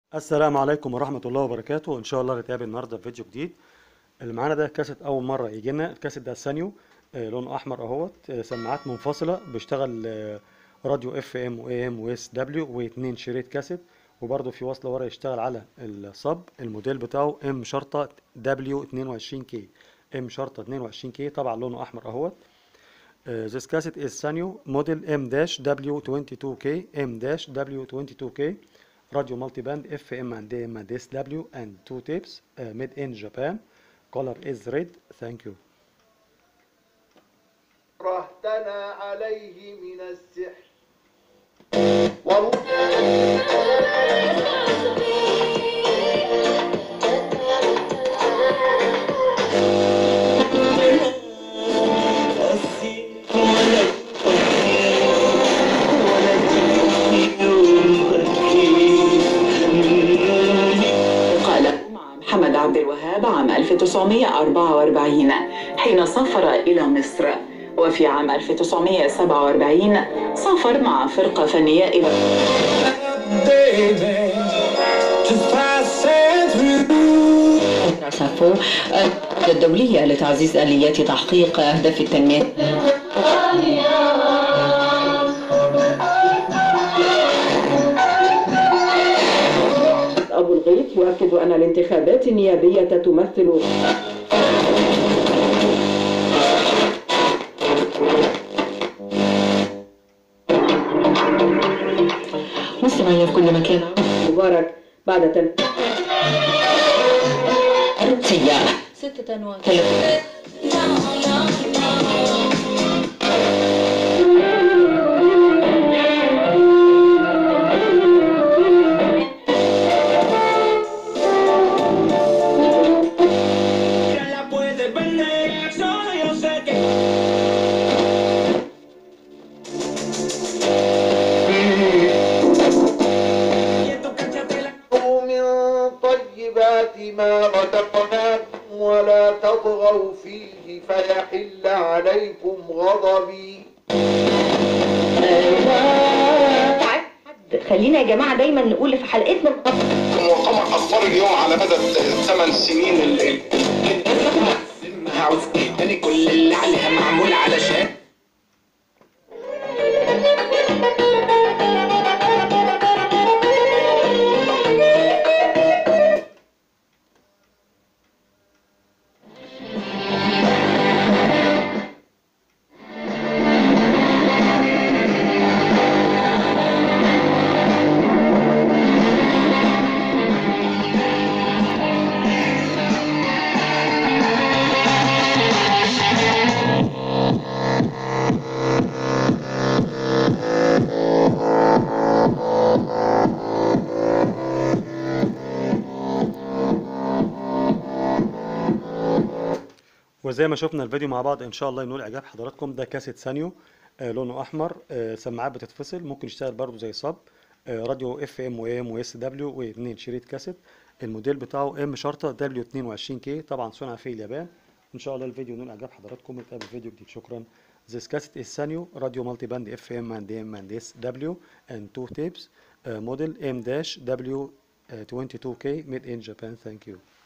السلام عليكم ورحمة الله وبركاته إن شاء الله نتقابل النهاردة في فيديو جديد اللي معانا ده كاسيت أول مرة يجي لنا الكاسيت ده سانيو آه، لونه أحمر أهوت آه، سماعات منفصلة بيشتغل آه، راديو اف ام واي ام واس دبليو واتنين شريط كاسيت وبرضه في وصلة ورا يشتغل على الصب الموديل بتاعه ام شرطة دبليو 22 كي ام شرطة 22 كي طبعا لونه أحمر أهوت Uh, this cassette is Sanyo model M-W22K M-W22K radio multiband FM and AM and SW and two tapes uh, made in Japan color is red thank you رهتنا عليه من السحر والله قال مع محمد عبد الوهاب عام 1944 حين سافر إلى مصر وفي عام 1947 سافر مع فرقة فنية إلى baby, just passing through. سافو الدولية لتعزيز آليات تحقيق أهداف التنمية أبو الغيث يؤكد أن الانتخابات النيابية تمثل مستمعين في كل مكان مبارك بعد تن... سيارة ستة أنواع ثلاثة la puedes vender, solo yo sé que. Y en tu cancha te la من طيبات ما رزقناكم ولا تطغوا فيه فيحل عليكم غضبي خلينا يا جماعه دايما نقول في حلقتنا مؤتمر اخبار اليوم على مدى الثمان سنين ال- ال- عاوز ايه تاني كل اللي عليها معمول علشان وزي ما شفنا الفيديو مع بعض ان شاء الله ينول اعجاب حضراتكم ده كاسيت سانيو آه لونه احمر آه سماعات بتتفصل ممكن يشتغل برضه زي صب آه راديو اف ام واي ام واس دبليو واثنين شريط كاسيت الموديل بتاعه ام شرطه دبليو 22 كي طبعا صنع في اليابان ان شاء الله الفيديو ينول اعجاب حضراتكم نتقابل في فيديو جديد شكرا This cassette is Sanyo radio multiband FM and AM and SW and two tapes uh, model M-W22K made in Japan thank you